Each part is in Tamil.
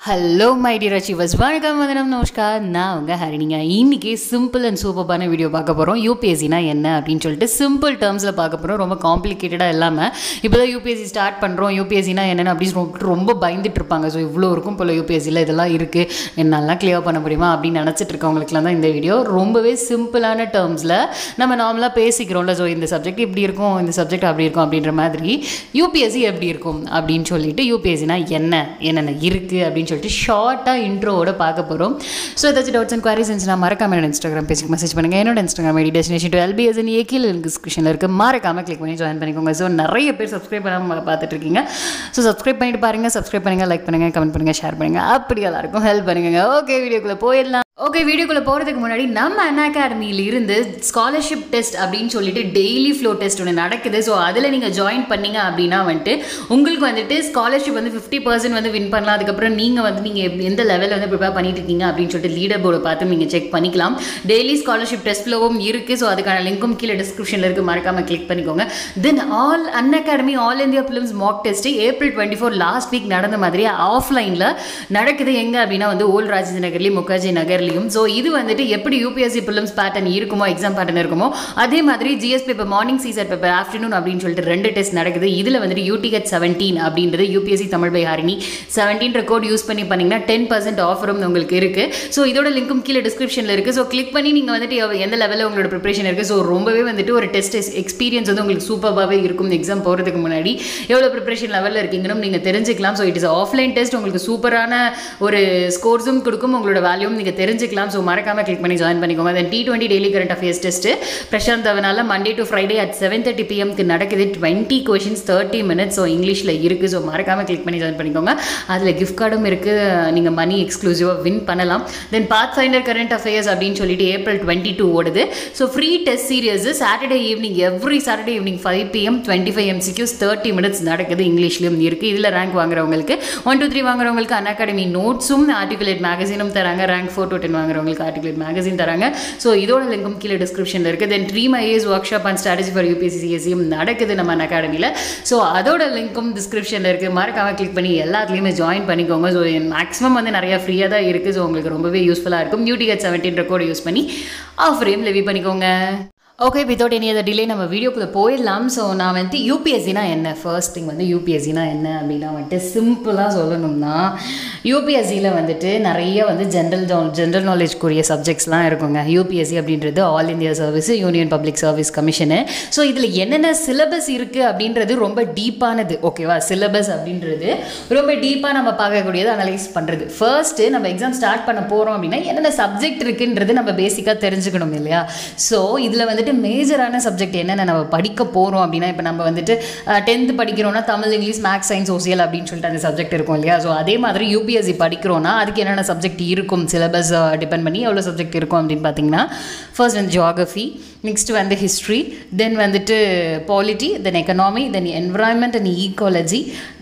ஹலோ மை டியர் அச்சீவர்ஸ் வணக்கம் வந்தனம் நமஸ்கார் நான் உங்கள் ஹரிணிங்க இன்றைக்கி சிம்பிள் அண்ட் சூப்பரான வீடியோ பார்க்க போகிறோம் யூபிஎஸ்சினா என்ன அப்படின்னு சொல்லிட்டு சிம்பிள் டேர்ம்ஸில் பார்க்க போகிறோம் ரொம்ப காம்ப்ளிகேட்டடாக இல்லாமல் இப்போ தான் யூபிஎஸ்சி ஸ்டார்ட் பண்ணுறோம் யூபிஎஸ்சினா என்னென்னு அப்படின்னு சொல்லிட்டு ரொம்ப பயந்துட்டு இருப்பாங்க ஸோ இவ்வளோ இருக்கும் போல் யூபிஎஸ்சியில் இதெல்லாம் இருக்குது என்னாலாம் கிளியர் பண்ண முடியுமா அப்படின்னு நினச்சிட்டு இருக்கவங்களுக்குலாம் தான் இந்த வீடியோ ரொம்பவே சிம்பிளான டேர்ம்ஸில் நம்ம நார்மலாக பேசிக்கிறோம்ல ஸோ இந்த சப்ஜெக்ட் இப்படி இருக்கும் இந்த சப்ஜெக்ட் அப்படி இருக்கும் அப்படின்ற மாதிரி யூபிஎஸ்சி எப்படி இருக்கும் அப்படின்னு சொல்லிட்டு யூபிஎஸ்சினா என்ன என்னென்ன இருக்குது அப்படின்னு சொல்லிட்டு ஷார்ட்டாக இன்ட்ரோவோட பார்க்க போகிறோம் ஸோ ஏதாச்சும் டவுட்ஸ் அண்ட் குவாரிஸ் இருந்துச்சுன்னா மறக்காம என்னோட இன்ஸ்டாகிராம் பேஜுக்கு மெசேஜ் பண்ணுங்கள் என்னோட Instagram ID destination to LBS ஏக்கில் டிஸ்கிரிப்ஷனில் இருக்குது மறக்காம கிளிக் பண்ணி ஜாயின் பண்ணிக்கோங்க ஸோ நிறைய பேர் சப்ஸ்கிரைப் பண்ணாமல் பார்த்துட்டு இருக்கீங்க ஸோ சப்ஸ்கிரைப் பண்ணிட்டு பாருங்கள் சப்ஸ்கிரைப் பண்ணுங்கள் லைக் பண்ணுங்கள் கமெண்ட் பண்ணுங்கள் ஷேர் பண்ணுங்கள் அப்படி எல்லாருக்கும் ஹெல்ப் பண்ணுங்க ஓகே வீடியோக்குள்ளே போயிடலாம் ஓகே வீடியோக்குள்ளே போகிறதுக்கு முன்னாடி நம்ம அண்ணா அகாடமியில் இருந்து ஸ்காலர்ஷிப் டெஸ்ட் அப்படின்னு சொல்லிட்டு டெய்லி ஃப்ளோ டெஸ்ட் ஒன்று நடக்குது ஸோ அதில் நீங்கள் ஜாயின் பண்ணீங்க அப்படின்னா வந்துட்டு உங்களுக்கு வந்துட்டு ஸ்காலர்ஷிப் வந்து ஃபிஃப்டி பர்சன்ட் வந்து வின் பண்ணலாம் அதுக்கப்புறம் நீங்கள் வந்து நீங்கள் எந்த லெவலில் வந்து ப்ரிப்பேர் பண்ணிட்டு இருக்கீங்க அப்படின்னு சொல்லிட்டு லீடர் போர்டை பார்த்து நீங்கள் செக் பண்ணிக்கலாம் டெய்லி ஸ்காலர்ஷிப் டெஸ்ட் ஃப்ளோவும் இருக்குது ஸோ அதுக்கான லிங்க்கும் கீழே டிஸ்கிரிப்ஷனில் இருக்குது மறக்காமல் கிளிக் பண்ணிக்கோங்க then all Unacademy all India prelims mock test April twenty four last week நடந்த மாதிரி ஆஃப்லைனில் நடக்குது எங்கே அப்படின்னா வந்து ஓல்ட் ராஜேந்திர நகர்லேயும் முகாஜி நகர்லேயும் ஸோ இது வந்துட்டு எப்படி யூபிஎஸ்சி ஃபிலிம்ஸ் பேட்டர்ன் இருக்குமோ எக்ஸாம் பேட்டர்ன் இருக்குமோ அதே மாதிரி GS paper morning CSAT paper afternoon அப்படின்னு சொல்லிட்டு ரெண்டு டெஸ்ட் நடக்குது இதில் வந்துட்டு யூடிஹெச் செவன்டீன் அப்படின்றது யூபிஎஸ்சி தமிழ் பை ஹாரினி செவன்டீன்ற கோட் யூஸ் பண்ணி பண்ணிங்கன்னா டென் பர்சன்ட் ஆஃபரும் உங்களுக்கு இருக்குது ஸோ இதோட லிங்க்கும் கீழே டிஸ்கிரிப்ஷனில் இருக்குது ஸோ கிளிக் பண்ணி நீங்கள் வந்துட்டு எவ- எந்த லெவலில் உங்களோட ப்ரிப்பரேஷன் இருக்குது ஸோ ரொம்பவே வந்துட்டு ஒரு டெஸ்ட் எக்ஸ்பீரியன்ஸ் வந்து உங்களுக்கு சூப்பராகவே இருக்கும் எக்ஸாம் போகிறதுக்கு முன்னாடி எவ்வளோ ப்ரிப்பரேஷன் லெவலில் இருக்கீங்கன்னு நீங்கள் தெரிஞ்சுக்கலாம் so it is offline test உங்களுக்கு சூப்பரான ஒரு ஸ்கோர்ஸும் கொடுக்கும் உங்களோட வேல்யூவும் நீங்கள் தெரிஞ்சுக்கலாம் ஸோ மறக்காமல் கிளிக் பண்ணி ஜாயின் பண்ணிக்கோங்க then T twenty daily current affairs test Prashant அவனால Monday to Friday at seven thirty பிஎம்க்கு நடக்குது twenty questions thirty minutes so இங்கிலீஷில் இருக்குது ஸோ மறக்காமல் கிளிக் பண்ணி ஜாயின் பண்ணிக்கோங்க அதில் கிஃப்ட் கார்டும் இருக்குது நீங்கள் மணி எக்ஸ்க்ளூசிவாக வின் பண்ணலாம் then Pathfinder current affairs அப்படின்னு சொல்லிட்டு ஏப்ரல் டுவெண்ட்டி டூ ஓடுது so free test series Saturday evening every Saturday evening five PM twenty five MCQs thirty minutes நடக்குது இங்கிலீஷ்லையும் இருக்குது இதில் ரேங்க் வாங்குறவங்களுக்கு ஒன் டூ த்ரீ வாங்குறவங்களுக்கு அன் அகாடமி நோட்ஸும் ஆர்டிகுலேட் மேகசினும் தராங்க ரேங்க் ஃபோர் டு டென் வாங்குறவங்களுக்கு ஆர்டிகுலேட் மேகசின் தராங்க ஸோ இதோட லிங்கும் கீழே டிஸ்கிரிப்ஷனில் இருக்குது then dream IAS workshop and strategy for UPSC சிஎஸ்சியும் நடக்குது நம்ம அன் அகாடமியில் ஸோ அதோட லிங்க்கும் டிஸ்கிரிப்ஷனில் இருக்குது மறக்காம கிளிக் பண்ணி எல்லாத்துலேயுமே ஜாயின் பண்ணிக்கோங்க ஸோ மேக்ஸிமம் வந்து நிறைய ஃப்ரீயாக தான் இருக்குது ஸோ உங்களுக்கு ரொம்பவே யூஸ்ஃபுல்லாக இருக்கும் யூடிஹெச் செவன்டீன் கோட் யூஸ் பண்ணி ஆஃபரையும் லெவி பண்ணிக்கோங்க okay without any other delay நம்ம வீடியோக்குள்ளே போயிடலாம் ஸோ நான் வந்துட்டு யூபிஎஸ்சினா என்ன ஃபர்ஸ்ட் திங் வந்து யூபிஎஸ்சினா என்ன அப்படின்னா வந்துட்டு சிம்பிளாக சொல்லணும்னா யூபிஎஸ்சியில் வந்துட்டு நிறைய வந்து ஜென்ரல் ஜென்ரல் நாலேஜ்க்குரிய சப்ஜெக்ட்ஸ்லாம் இருக்குங்க யூபிஎஸ்சி அப்படின்றது all India service union public service commission so இதில் என்னென்ன சிலபஸ் இருக்குது அப்படின்றது ரொம்ப டீப்பானது ஓகேவா சிலபஸ் அப்படின்றது ரொம்ப டீப்பாக நம்ம பார்க்கக்கூடியது அனலைஸ் பண்ணுறது ஃபர்ஸ்ட்டு நம்ம எக்ஸாம் ஸ்டார்ட் பண்ண போகிறோம் அப்படின்னா என்னென்ன சப்ஜெக்ட் இருக்குன்றது நம்ம பேசிக்காக தெரிஞ்சுக்கணும் இல்லையா ஸோ இதில் வந்துட்டு மேஜரான சப்ஜெக்ட் என்னென்ன நம்ம படிக்க போகிறோம் அப்படின்னா இப்போ நம்ம வந்துட்டு டென்த்து படிக்கிறோம்னா Tamil English maths science social அப்படின்னு சொல்லிட்டு அந்த சப்ஜெக்ட் இருக்கும் இல்லையா ஸோ அதே மாதிரி யூபிஎஸ்சி படிக்கிறோம்னா அதுக்கு என்னென்ன சப்ஜெக்ட் இருக்கும் சிலபஸ் டிபெண்ட் பண்ணி எவ்வளோ சப்ஜெக்ட் இருக்கும் அப்படின்னு பார்த்தீங்கன்னா ஃபர்ஸ்ட் வந்து ஜியாகிரஃபி நெக்ஸ்ட் வந்து ஹிஸ்ட்ரி தென் வந்துட்டு polity then economy then environment and ecology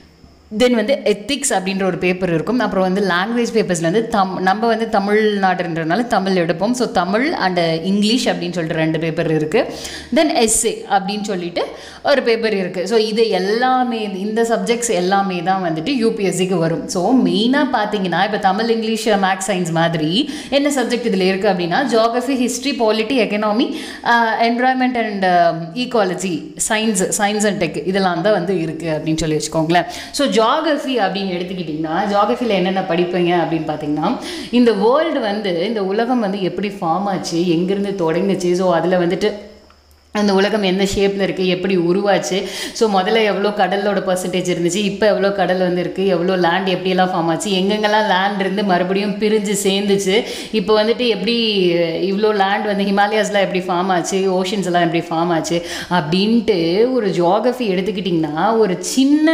then வந்து எத்திக்ஸ் அப்படின்ற ஒரு பேப்பர் இருக்கும் அப்புறம் வந்து லாங்குவேஜ் பேப்பர்ஸில் வந்து தம் நம்ம வந்து தமிழ்நாடுன்றதுனால தமிழ் எடுப்போம் ஸோ தமிழ் அண்ட் இங்கிலீஷ் அப்படின்னு சொல்லிட்டு ரெண்டு பேப்பர் இருக்குது தென் எஸ்ஏ அப்படின்னு சொல்லிட்டு ஒரு பேப்பர் இருக்குது ஸோ இது எல்லாமே இந்த சப்ஜெக்ட்ஸ் எல்லாமே தான் வந்துட்டு யூபிஎஸ்சிக்கு வரும் ஸோ மெயினாக பார்த்தீங்கன்னா இப்போ தமிழ் இங்கிலீஷ் மேக்ஸ் சயின்ஸ் மாதிரி என்ன சப்ஜெக்ட் இதில் இருக்குது அப்படின்னா geography history polity economy environment and ecology science science and tech இதெல்லாம் தான் வந்து இருக்குது அப்படின்னு சொல்லி வச்சுக்கோங்களேன் ஸோ ஜியாகிரஃபி அப்படின்னு எடுத்துக்கிட்டிங்கன்னா ஜியாகிரஃபியில் என்னென்ன படிப்பீங்க அப்படின்னு பார்த்தீங்கன்னா இந்த வேர்ல்டு வந்து இந்த உலகம் வந்து எப்படி ஃபார்ம் ஆச்சு எங்கேருந்து தொடங்குச்சு ஸோ அதில் வந்துட்டு அந்த உலகம் எந்த ஷேப்பில் இருக்குது எப்படி உருவாச்சு ஸோ முதல்ல எவ்வளோ கடலோட பர்சன்டேஜ் இருந்துச்சு இப்போ எவ்வளோ கடல் வந்து இருக்குது எவ்வளோ லேண்ட் எப்படியெல்லாம் ஃபார்ம் ஆச்சு எங்கெங்கெல்லாம் லேண்ட் இருந்து மறுபடியும் பிரிஞ்சு சேர்ந்துச்சு இப்போ வந்துட்டு எப்படி இவ்வளோ லேண்ட் வந்து ஹிமாலயாஸ்லாம் எப்படி ஃபார்ம் ஆச்சு ஓஷன்ஸ் எல்லாம் எப்படி ஃபார்ம் ஆச்சு அப்படின்ட்டு ஒரு ஜியாகிரஃபி எடுத்துக்கிட்டிங்கன்னா ஒரு சின்ன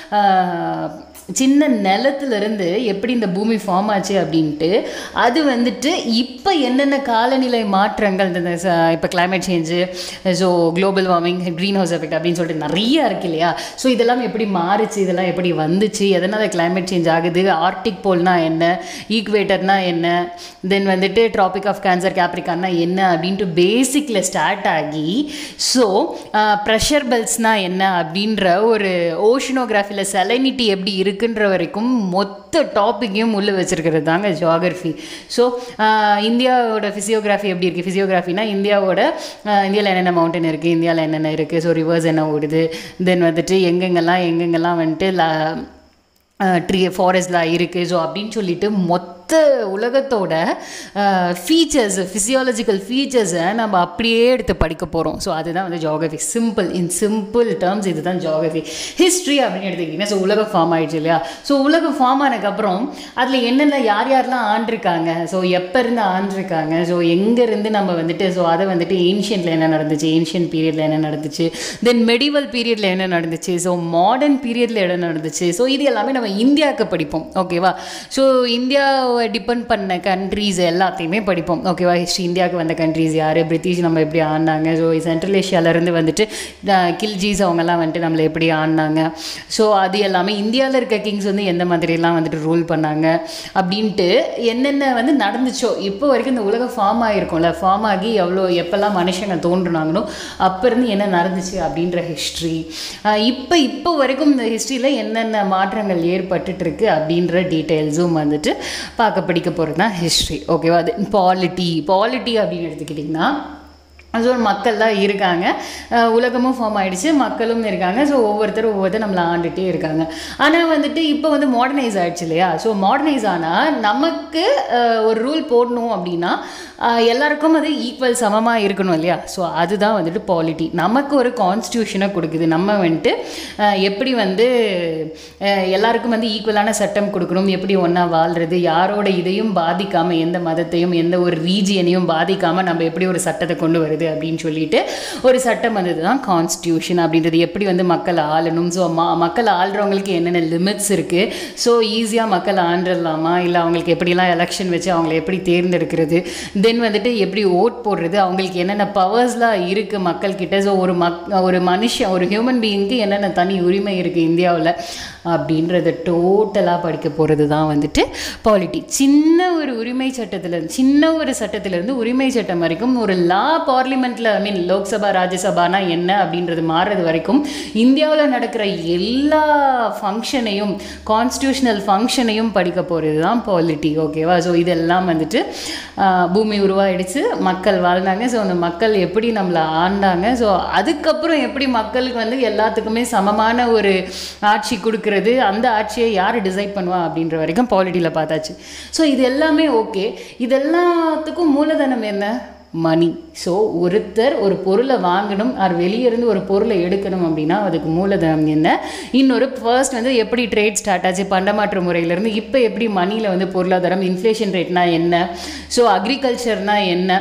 ஆஹ், சின்ன நிலத்துலேருந்து எப்படி இந்த பூமி ஃபார்ம் ஆச்சு அப்படின்ட்டு அது வந்துட்டு இப்போ என்னென்ன காலநிலை மாற்றங்கள் இந்த இப்போ climate change so global warming greenhouse effect அப்படின்னு சொல்லிட்டு நிறைய இருக்கு இல்லையா ஸோ இதெல்லாம் எப்படி மாறுச்சு இதெல்லாம் எப்படி வந்துச்சு எதனால் climate சேஞ்ச் ஆகுது ஆர்டிக் போல்னா என்ன ஈக்குவேட்டர்னா என்ன தென் வந்துட்டு ட்ராபிக் ஆஃப் கேன்சர் கேப்ரிகான்னா என்ன அப்படின்ட்டு பேசிக்கில் ஸ்டார்ட் ஆகி ஸோ ப்ரெஷர் பெல்ஸ்னால் என்ன அப்படின்ற ஒரு ஓஷனோகிராஃபியில் செலைனிட்டி எப்படி இருக்கு இருக்குன்ற வரைக்கும் மொத்த டாப்பிக்கையும் உள்ளே வச்சிருக்கிறது தாங்க ஜியாகிரஃபி ஸோ இந்தியாவோட ஃபிசியோகிராஃபி எப்படி இருக்குது ஃபிசியோகிராஃபினா இந்தியாவோட ஆஹ், இந்தியாவில் என்னென்ன மவுண்டன் இருக்குது இந்தியாவில் என்னென்ன இருக்குது ஸோ ரிவர்ஸ் என்ன ஓடுது தென் வந்துட்டு எங்கெங்கெல்லாம் எங்கெங்கெல்லாம் வந்துட்டு ட்ரீ ஃபாரஸ்ட்லாம் இருக்குது ஸோ அப்படின்னு சொல்லிட்டு மொத்த உலகத்தோட ஃபீச்சர்ஸ் ஃபிசியாலஜிக்கல் ஃபீச்சர்ஸை நம்ம அப்படியே எடுத்து படிக்க போகிறோம் ஸோ அதுதான் வந்து geography simple in simple terms இதுதான் ஜியாகிரஃபி ஹிஸ்ட்ரி அப்படின்னு எடுத்துக்கிட்டிங்கன்னா ஸோ உலகம் ஃபார்ம் ஆயிடுச்சு இல்லையா ஸோ உலகம் ஃபார்ம் ஆனதுக்கப்புறம் அதில் என்னென்ன யார் யாரெல்லாம் ஆண்டிருக்காங்க ஸோ எப்போ இருந்து ஆண்டிருக்காங்க ஸோ எங்கேருந்து நம்ம வந்துட்டு ஸோ அதை வந்துட்டு ஏன்ஷியன்ட்டில் என்ன நடந்துச்சு ஏன்ஷியன் பீரியடில் என்ன நடந்துச்சு தென் மெடிவல் பீரியடில் என்ன நடந்துச்சு ஸோ மாடர்ன் பீரியடில் என்ன நடந்துச்சு ஸோ இது எல்லாமே நம்ம இந்தியாவுக்கு படிப்போம் ஓகேவா ஸோ இந்தியாவை டிபெண்ட் பண்ண கண்ட்ரீஸ் எல்லாத்தையுமே படிப்போம் ஓகேவா ஹிஸ்ட்ரி இந்தியாவுக்கு வந்த கண்ட்ரீஸ் யார் பிரிட்டிஷ் நம்ம எப்படி ஆடினாங்க ஸோ சென்ட்ரல் ஏஷியாவிலேருந்து வந்துட்டு அஹ், கில்ஜிஸ் அவங்கெல்லாம் வந்துட்டு நம்மளை எப்படி ஆடினாங்க ஸோ அது எல்லாமே இந்தியாவில் இருக்க கிங்ஸ் வந்து எந்த மாதிரிலாம் வந்துட்டு ரூல் பண்ணாங்க அப்படின்ட்டு என்னென்ன வந்து நடந்துச்சோ இப்போ வரைக்கும் இந்த உலகம் ஃபார்ம் ஆகிருக்கும்ல ஃபார்ம் ஆகி எவ்வளோ எப்போல்லாம் மனுஷங்க தோன்றுனாங்களோ அப்போ இருந்து என்ன நடந்துச்சு அப்படின்ற ஹிஸ்ட்ரி இப்போ இப்போ வரைக்கும் இந்த ஹிஸ்ட்ரியில் என்னென்ன மாற்றங்கள் ஏற்பட்டுட்டு இருக்கு அப்படின்ற டீட்டெயில்ஸும் வந்துட்டு பார்க்க படிக்க போகிறது தான் ஹிஸ்ட்ரி ஓகேவா அது பாலிட்டி பாலிட்டி அப்படின்னு எடுத்துக்கிட்டிங்கன்னா ஸோ மக்கள்லாம் இருக்காங்க அஹ் உலகமும் ஃபார்ம் ஆயிடுச்சு மக்களும் இருக்காங்க ஸோ ஒவ்வொருத்தரும் ஒவ்வொருத்தர் நம்மளை ஆண்டுட்டே இருக்காங்க ஆனால் வந்துட்டு இப்போ வந்து மாடர்னைஸ் ஆயிடுச்சு இல்லையா ஸோ மாடர்னைஸ் ஆனால் நமக்கு அஹ், ஒரு ரூல் போடணும் அப்படின்னா அஹ், எல்லாருக்கும் அது ஈக்குவல் சமமாக இருக்கணும் இல்லையா ஸோ அதுதான் வந்துட்டு பாலிட்டி நமக்கு ஒரு கான்ஸ்டியூஷனை கொடுக்குது நம்ம வந்துட்டு அஹ், எப்படி வந்து அஹ், எல்லாருக்கும் வந்து ஈக்குவலான சட்டம் கொடுக்கணும் எப்படி ஒன்றா வாழ்றது யாரோட இதையும் பாதிக்காமல் எந்த மதத்தையும் எந்த ஒரு ரீஜியனையும் பாதிக்காமல் நம்ம எப்படி ஒரு சட்டத்தை கொண்டு வருது அப்படின்னு சொல்லிட்டு ஒரு சட்டம் வந்தது தான் கான்ஸ்டியூஷன் அப்படின்றது எப்படி வந்து மக்கள் ஆளணும் ஸோ ம மக்கள் ஆள்றவங்களுக்கு என்னென்ன லிமிட்ஸ் இருக்குது ஸோ ஈஸியாக மக்கள் ஆண்டுடலாமா இல்லை அவங்களுக்கு எப்படிலாம் எலெக்ஷன் வச்சு அவங்கள எப்படி தேர்ந்தெடுக்கிறது தென் வந்துட்டு எப்படி ஓட் போடுறது அவங்களுக்கு என்னென்ன பவர்ஸ்லாம் இருக்குது மக்கள்கிட்ட ஸோ ஒரு மக் ஒரு மனுஷன் ஒரு ஹியூமன் பீயிங்க்கு என்னென்ன தனி உரிமை இருக்குது இந்தியாவில் அப்படின்றத டோட்டலாக படிக்க போகிறது தான் வந்துட்டு பாலிட்டி சின்ன ஒரு உரிமை சட்டத்தில் சின்ன ஒரு சட்டத்திலேருந்து உரிமை சட்டம் வரைக்கும் ஒரு லா பார்லிமெண்ட்டில் ஐ மீன் லோக்சபா ராஜ்யசபானா என்ன அப்படின்றது மாறுறது வரைக்கும் இந்தியாவில் நடக்கிற எல்லா ஃபங்க்ஷனையும் கான்ஸ்டியூஷனல் ஃபங்க்ஷனையும் படிக்க போகிறது தான் பாலிட்டி ஓகேவா ஸோ இதெல்லாம் வந்துட்டு ஆஹ், பூமி உருவாயிடுச்சு மக்கள் வாழ்ந்தாங்க ஸோ அந்த மக்கள் எப்படி நம்மளை ஆண்டாங்க ஸோ அதுக்கப்புறம் எப்படி மக்களுக்கு வந்து எல்லாத்துக்குமே சமமான ஒரு ஆட்சி கொடுக்கறது அந்த ஆட்சியை யார் டிசைட் பண்ணுவா அப்படின்ற வரைக்கும் பாலிட்டியில் பார்த்தாச்சு ஸோ இது எல்லாமே ஓகே இது எல்லாத்துக்கும் மூலதனம் என்ன மணி ஸோ ஒருத்தர் ஒரு பொருளை வாங்கணும் அது வெளியே இருந்து ஒரு பொருளை எடுக்கணும் அப்படின்னா அதுக்கு மூலதனம் என்ன இன்னொரு ஃபர்ஸ்ட் வந்து எப்படி ட்ரேட் ஸ்டார்ட் ஆச்சு பண்டமாற்று முறையிலேருந்து இப்போ எப்படி மணியில் வந்து பொருளாதாரம் இன்ஃப்ளேஷன் ரேட்னா என்ன ஸோ அக்ரிகல்ச்சர்னா என்ன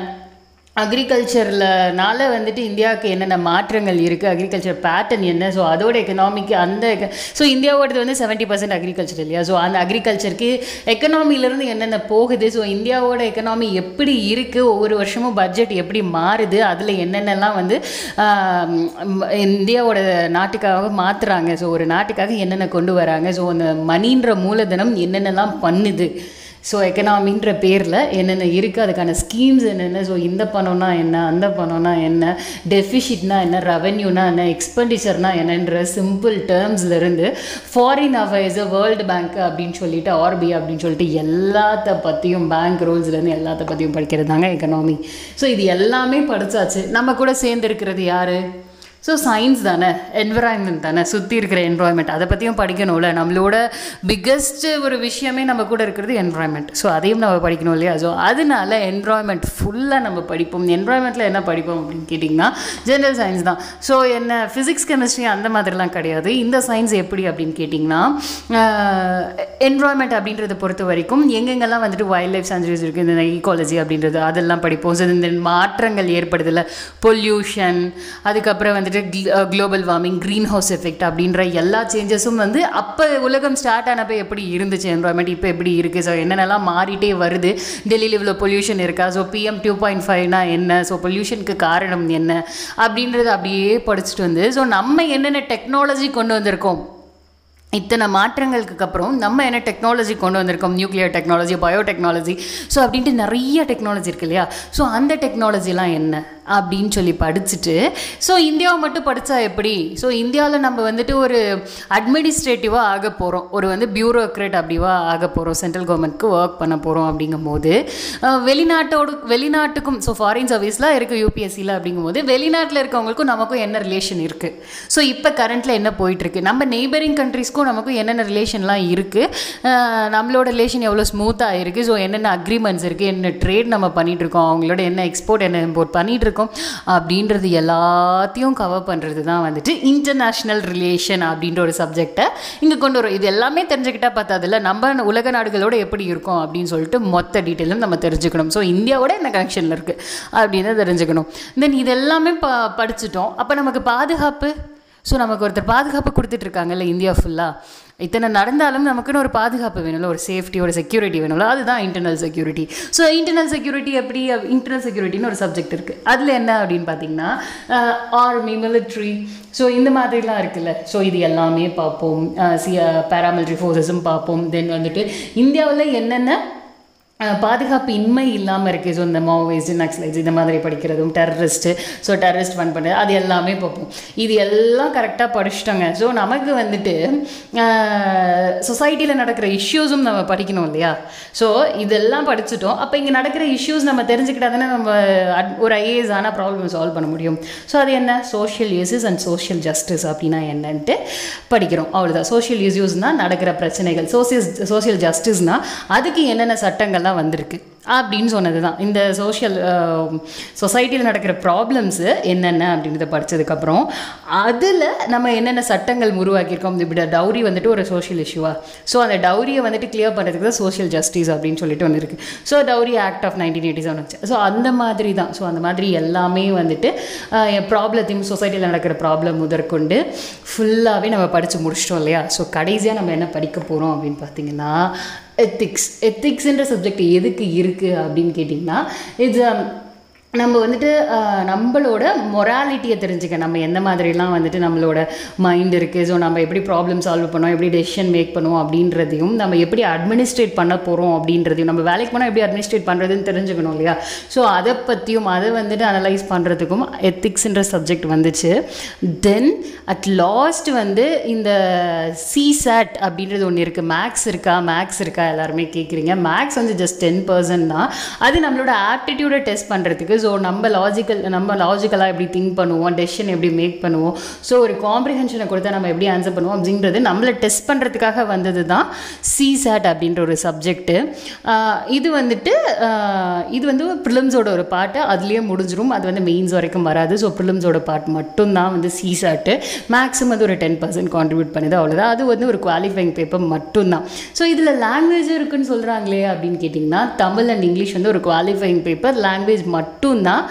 அக்ரிகல்ச்சர்லனால வந்துட்டு இந்தியாவுக்கு என்னென்ன மாற்றங்கள் இருக்குது அக்ரிகல்ச்சர் பேட்டர்ன் என்ன ஸோ அதோட எக்கனாமிக்கு அந்த ஸோ இந்தியாவோடது வந்து செவன்ட்டி பர்சன்ட் அக்ரிகல்ச்சர் இல்லையா ஸோ அந்த அக்ரிகல்ச்சருக்கு எக்கனாமிலேருந்து என்னென்ன போகுது ஸோ இந்தியாவோட எக்கனாமி எப்படி இருக்குது ஒவ்வொரு வருஷமும் பட்ஜெட் எப்படி மாறுது அதில் என்னென்னலாம் வந்து ஆம், இந்தியாவோட நாட்டுக்காக மாற்றுறாங்க ஸோ ஒரு நாட்டுக்காக என்னென்ன கொண்டு வராங்க ஸோ அந்த மணின்ற மூலதனம் என்னென்னலாம் பண்ணுது ஸோ எக்கனாமின்ற பேரில் என்னென்ன இருக்குது அதுக்கான ஸ்கீம்ஸ் என்னென்ன ஸோ இந்த பணம்னா என்ன அந்த பணம்னா என்ன டெஃபிஷிட்னா என்ன ரெவென்யூனா என்ன எக்ஸ்பெண்டிச்சர்னா என்னன்ற சிம்பிள் டேர்ம்ஸ்லேருந்து ஃபாரின் அஃபேர்ஸ் வேர்ல்டு பேங்க் அப்படின்னு சொல்லிட்டு ஆர்பி அப்படின்னு சொல்லிட்டு எல்லாத்த பற்றியும் பேங்க் ரூல்ஸ்லேருந்து எல்லாத்த பற்றியும் படிக்கிறது தாங்க எக்கனாமி ஸோ இது எல்லாமே படிச்சாச்சு நம்ம கூட சேர்ந்து இருக்கிறது யார் ஸோ சயின்ஸ் தானே என்விரான்மெண்ட் தானே சுற்றி இருக்கிற என்வரான்மெண்ட் அதை பற்றியும் படிக்கணும்ல நம்மளோட பிக்கஸ்ட் ஒரு விஷயமே நம்ம கூட இருக்கிறது என்வரான்மெண்ட் ஸோ அதையும் நம்ம படிக்கணும் இல்லையா ஸோ அதனால என்வரான்மெண்ட் ஃபுல்லாக நம்ம படிப்போம் என்வரான்மெண்ட்டில் என்ன படிப்போம் அப்படின்னு கேட்டிங்கன்னா ஜென்ரல் சயின்ஸ் தான் ஸோ என்ன ஃபிசிக்ஸ் கெமிஸ்ட்ரி அந்த மாதிரிலாம் கிடையாது இந்த சயின்ஸ் எப்படி அப்படின்னு கேட்டிங்கன்னா என்வரான்மெண்ட் அப்படின்றத பொறுத்த வரைக்கும் எங்கெங்கெல்லாம் வந்துட்டு வைல்ட் லைஃப் சான்ச்சுரிஸ் இருக்குது இந்த ஈகாலஜி அப்படின்றது அதெல்லாம் படிப்போம் ஸோ இந்த மாற்றங்கள் ஏற்படுதில்ல பொல்யூஷன் அதுக்கப்புறம் வந்துட்டு global warming greenhouse effect அப்படின்ற எல்லா சேஞ்சஸும் வந்து அப்போ உலகம் ஸ்டார்ட் ஆனப்போ எப்படி இருந்துச்சு என்வரான்மெண்ட் இப்போ எப்படி இருக்குது ஸோ என்னென்னலாம் மாறிட்டே வருது டெல்லியில் இவ்வளோ பொல்யூஷன் இருக்கா ஸோ பிஎம் டூ பாயிண்ட் ஃபைவ்னா என்ன ஸோ பொல்யூஷனுக்கு காரணம் என்ன அப்படின்றது அப்படியே படிச்சுட்டு வந்து ஸோ நம்ம என்னென்ன டெக்னாலஜி கொண்டு வந்திருக்கோம் இத்தனை மாற்றங்களுக்கு அப்புறம் நம்ம என்ன டெக்னாலஜி கொண்டு வந்திருக்கோம் நியூக்ளியர் டெக்னாலஜி பயோடெக்னாலஜி ஸோ அப்படின்ட்டு நிறைய டெக்னாலஜி இருக்கு இல்லையா ஸோ அந்த டெக்னாலஜிலாம் என்ன அப்படின்னு சொல்லி படிச்சுட்டு ஸோ இந்தியாவை மட்டும் படித்தா எப்படி ஸோ இந்தியாவில் நம்ம வந்துட்டு ஒரு அட்மினிஸ்ட்ரேட்டிவாக ஆக போகிறோம் ஒரு வந்து பியூரோக்ரேட் அப்படிவா ஆக போகிறோம் சென்ட்ரல் கவர்மெண்ட்க்கு ஒர்க் பண்ண போகிறோம் அப்படிங்கும்போது அஹ், வெளிநாட்டோடு வெளிநாட்டுக்கும் ஸோ ஃபாரின் சர்வீஸ்லாம் இருக்குது யூபிஎஸ்சியில் அப்படிங்கும்போது வெளிநாட்டில் இருக்கவங்களுக்கும் நமக்கும் என்ன ரிலேஷன் இருக்குது ஸோ இப்போ கரண்ட்டில் என்ன போயிட்டுருக்கு நம்ம நெய்பரிங் கண்ட்ரீஸ்க்கும் நமக்கும் என்னென்ன ரிலேஷன்லாம் இருக்குது நம்மளோட ரிலேஷன் எவ்வளோ ஸ்மூத்தாக இருக்குது ஸோ என்னென்ன அக்ரிமெண்ட்ஸ் இருக்குது என்ன ட்ரேட் நம்ம பண்ணிட்டு இருக்கோம் அவங்களோட என்ன எக்ஸ்போர்ட் என்ன இம்போர்ட் பண்ணிட்டு இருக்கோம் அப்படின்றது எல்லாத்தையும் கவர் பண்ணுறது தான் வந்துட்டு இன்டர்நேஷ்னல் ரிலேஷன் அப்படின்ற ஒரு சப்ஜெக்டை இங்கே கொண்டு வரும் இது எல்லாமே தெரிஞ்சுக்கிட்டா பார்த்ததில்ல நம்ம உலக நாடுகளோட எப்படி இருக்கும் அப்படின்னு சொல்லிட்டு மொத்த டீட்டெயிலும் நம்ம தெரிஞ்சுக்கணும் ஸோ இந்தியாவோட என்ன கனெக்ஷனில் இருக்குது அப்படின்னு தெரிஞ்சுக்கணும் தென் இது எல்லாமே ப படிச்சுட்டோம் அப்போ நமக்கு பாதுகாப்பு ஸோ நமக்கு ஒருத்தர் பாதுகாப்பு கொடுத்துட்ருக்காங்கல்ல இந்தியா ஃபுல்லாக இத்தனை நடந்தாலும் நமக்குன்னு ஒரு பாதுகாப்பு வேணும்ல ஒரு சேஃப்டி ஒரு செக்யூரிட்டி வேணும்ல அதுதான் internal security so internal security எப்படி இன்டர்னல் செக்யூரிட்டின்னு ஒரு சப்ஜெக்ட் இருக்குது அதில் என்ன அப்படின்னு பார்த்தீங்கன்னா ஆர்மி மிலிட்ரி ஸோ இந்த மாதிரிலாம் இருக்குல்ல ஸோ இது எல்லாமே பார்ப்போம் சி பேராமிலிட்ரி ஃபோர்ஸஸும் பார்ப்போம் தென் வந்துட்டு இந்தியாவில் என்னென்ன அஹ் பாதுகாப்பு இன்மை இல்லாமல் இருக்குது ஸோ இந்த மாவோயிஸ்ட் நக்ஸலைட்ஸ் இந்த மாதிரி படிக்கிறதும் டெரரிஸ்ட்டு ஸோ டெரரிஸ்ட் ஃபன் பண்ணுறது அது எல்லாமே பார்ப்போம் இது எல்லாம் கரெக்டாக படிச்சிட்டோங்க ஸோ நமக்கு வந்துட்டு சொசைட்டியில் நடக்கிற இஷ்யூஸும் நம்ம படிக்கணும் இல்லையா ஸோ இதெல்லாம் படிச்சுட்டோம் அப்போ இங்கே நடக்கிற இஷ்யூஸ் நம்ம தெரிஞ்சுக்கிட்டா தானே நம்ம அட்- ஒரு ஐஏஎஸ் ஆனால் ப்ராப்ளம் சால்வ் பண்ண முடியும் ஸோ அது என்ன social issues and social justice அப்படின்னா என்னன்ட்டு படிக்கிறோம் அவ்வளோதான் சோஷியல் இஷ்யூஸ்னால் நடக்கிற பிரச்சனைகள் சோசியல் சோஷியல் ஜஸ்டிஸ்னால் அதுக்கு என்னென்ன சட்டங்கள்லாம் வந்திருக்கு அப்படின்னு சொன்னது தான் இந்த சோஷியல் சொசைட்டியில் நடக்கிற ப்ராப்ளம்ஸு என்னென்ன அப்படின்றத படித்ததுக்கப்புறம் அதில் நம்ம என்னென்ன சட்டங்கள் உருவாக்கியிருக்கோம் இப்படி டவுரி வந்துட்டு ஒரு சோஷியல் இஷ்யூவா ஸோ அந்த டவுரியை வந்துட்டு கிளியர் பண்ணுறதுக்கு தான் சோஷியல் ஜஸ்டிஸ் அப்படின்னு சொல்லிட்டு ஒன்று இருக்குது so dowry act of nineteen eighty seven வச்சு ஸோ அந்த மாதிரி தான் ஸோ அந்த மாதிரி எல்லாமே வந்துட்டு ப்ராப்ளத்தையும் சொசைட்டியில் நடக்கிற ப்ராப்ளம் முதற்கொண்டு ஃபுல்லாகவே நம்ம படித்து முடிச்சிட்டோம் இல்லையா ஸோ கடைசியாக நம்ம என்ன படிக்க போகிறோம் அப்படின்னு பார்த்தீங்கன்னா எத்திக்ஸ் எத்திக்ஸ்ன்ற சப்ஜெக்ட் எதுக்கு இருக்குது அப்படின்னு கேட்டிங்கன்னா இட்ஸ் நம்ம வந்துட்டு அஹ், நம்மளோட மொராலிட்டியை தெரிஞ்சுக்க நம்ம எந்த மாதிரிலாம் வந்துட்டு நம்மளோட மைண்ட் இருக்குது ஸோ நம்ம எப்படி ப்ராப்ளம் சால்வ் பண்ணோம் எப்படி டெசிஷன் மேக் பண்ணுவோம் அப்படின்றதையும் நம்ம எப்படி அட்மினிஸ்ட்ரேட் பண்ண போகிறோம் அப்படின்றதையும் நம்ம வேலைக்கு போனால் எப்படி அட்மினிஸ்ட்ரேட் பண்ணுறதுன்னு தெரிஞ்சுக்கணும் இல்லையா ஸோ அதை பற்றியும் அதை வந்துட்டு அனலைஸ் பண்ணுறதுக்கும் எத்திக்ஸ்ன்ற சப்ஜெக்ட் வந்துச்சு தென் அட் லாஸ்ட் வந்து இந்த சிசாட் அப்படின்றது ஒன்று இருக்குது மேக்ஸ் இருக்கா மேக்ஸ் இருக்கா எல்லாருமே கேட்குறீங்க மேக்ஸ் வந்து ஜஸ்ட் டென் பர்சன்ட் தான் அது நம்மளோட ஆப்டிடியூடை டெஸ்ட் பண்ணுறதுக்கு ஸோ நம்ம லாஜிக்கல் நம்ம லாஜிக்கலாக எப்படி திங்க் பண்ணுவோம் டெசிஷன் எப்படி மேக் பண்ணுவோம் ஸோ ஒரு காம்ப்ரிஹென்ஷனை கொடுத்தா நம்ம எப்படி ஆன்சர் பண்ணுவோம் அப்படின்றது நம்மளை டெஸ்ட் பண்ணுறதுக்காக வந்தது தான் சிசாட் அப்படின்ற ஒரு சப்ஜெக்ட்டு இது வந்துட்டு ஆஹ், இது வந்து ப்ரிலிம்ஸோட ஒரு பாட்டு அதுலேயே முடிஞ்சிரும் அது வந்து மெயின்ஸ் வரைக்கும் வராது ஸோ ப்ரிலிம்ஸோட பார்ட் மட்டும்தான் வந்து சிசாட்டு மேக்ஸிமம் வந்து ஒரு டென் பர்சன்ட் கான்ட்ரிபியூட் பண்ணுது அவ்வளோதான் அது வந்து ஒரு குவாலிஃபைங் பேப்பர் மட்டும்தான் ஸோ இதில் லாங்குவேஜும் இருக்குன்னு சொல்கிறாங்களே அப்படின்னு கேட்டிங்கன்னா தமிழ் அண்ட் இங்கிலீஷ் வந்து ஒரு குவாலிஃபைங் பேப்பர் லாங்குவேஜ் மட்டும்தான்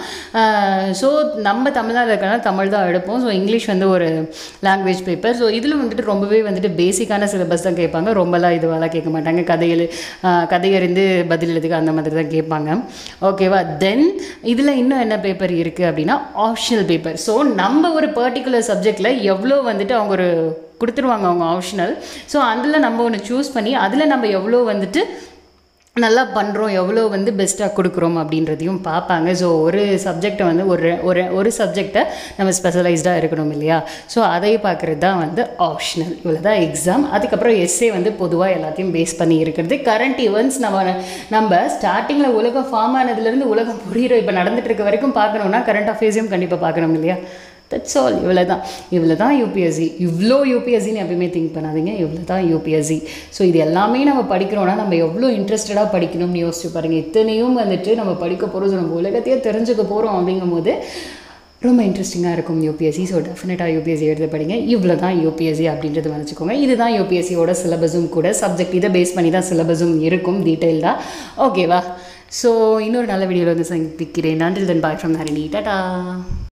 ஸோ நம்ம தமிழ்நாட்டில் இருக்கனால தமிழ் தான் எடுப்போம் ஸோ இங்கிலீஷ் வந்து ஒரு லாங்குவேஜ் பேப்பர் ஸோ இதில் வந்துட்டு ரொம்பவே வந்துட்டு பேசிக்கான சிலபஸ் தான் கேட்பாங்க ரொம்பலாம் இதுவெல்லாம் கேட்க மாட்டாங்க கதைகள் கதையறிந்து பதில் எழுதுக அந்த மாதிரி தான் கேட்பாங்க ஓகேவா தென் இதில் இன்னும் என்ன பேப்பர் இருக்குது அப்படின்னா ஆப்ஷனல் பேப்பர் ஸோ நம்ம ஒரு பர்டிகுலர் சப்ஜெக்டில் எவ்வளோ வந்துட்டு அவங்க ஒரு கொடுத்துருவாங்க அவங்க ஆப்ஷனல் ஸோ அதில் நம்ம ஒன்று சூஸ் பண்ணி அதில் நம்ம எவ்வளோ வந்துட்டு நல்லா பண்ணுறோம் எவ்வளோ வந்து பெஸ்ட்டாக கொடுக்குறோம் அப்படின்றதையும் பார்ப்பாங்க ஸோ ஒரு சப்ஜெக்டை வந்து ஒரு ஒரு ஒரு சப்ஜெக்டை நம்ம ஸ்பெஷலைஸ்டாக இருக்கணும் இல்லையா ஸோ அதை பார்க்குறது தான் வந்து ஆப்ஷனல் இவ்வளோ தான் எக்ஸாம் அதுக்கப்புறம் எஸ்ஏ வந்து பொதுவாக எல்லாத்தையும் பேஸ் பண்ணி இருக்கிறது கரண்ட் ஈவெண்ட்ஸ் நம்ம நம்ம ஸ்டார்டிங்கில் உலகம் ஃபார்ம் ஆனதுலேருந்து உலகம் புரியிற இப்போ நடந்துட்டு இருக்க வரைக்கும் பார்க்கணுன்னா கரண்ட் அஃபேர்ஸையும் கண்டிப்பாக பார்க்கணும் இல்லையா தட்ஸ் ஆல் இவ்வளோ தான் இவ்வளோ தான் யூபிஎஸ்சி இவ்வளோ யூபிஎஸ்சின்னு எப்பயுமே திங்க் பண்ணாதீங்க இவ்வளோ தான் யூபிஎஸ்சி ஸோ இது எல்லாமே நம்ம படிக்கிறோன்னா நம்ம எவ்வளோ இன்ட்ரெஸ்டடாக படிக்கணும்னு யோசிச்சு பாருங்கள் இத்தனையும் வந்துட்டு நம்ம படிக்க போகிறோம் நம்ம உலகத்தையே தெரிஞ்சுக்க போகிறோம் அப்படிங்கும்போது ரொம்ப இன்ட்ரெஸ்டிங்காக இருக்கும் யூபிஎஸ்சி ஸோ டெஃபினட்டாக யூபிஎஸ்சி எடுத்து படிங்க இவ்வளோ தான் யூபிஎஸ்சி அப்படின்றது வச்சுக்கோங்க இதுதான் யூபிஎஸ்சியோட சிலபஸும் கூட சப்ஜெக்ட் இதை பேஸ் பண்ணி தான் சிலபஸும் இருக்கும் டீட்டெயில்டாக ஓகேவா ஸோ இன்னொரு நல்ல வீடியோவில் வந்து சந்திக்கிறேன் நன்றி then bye from Harini Tata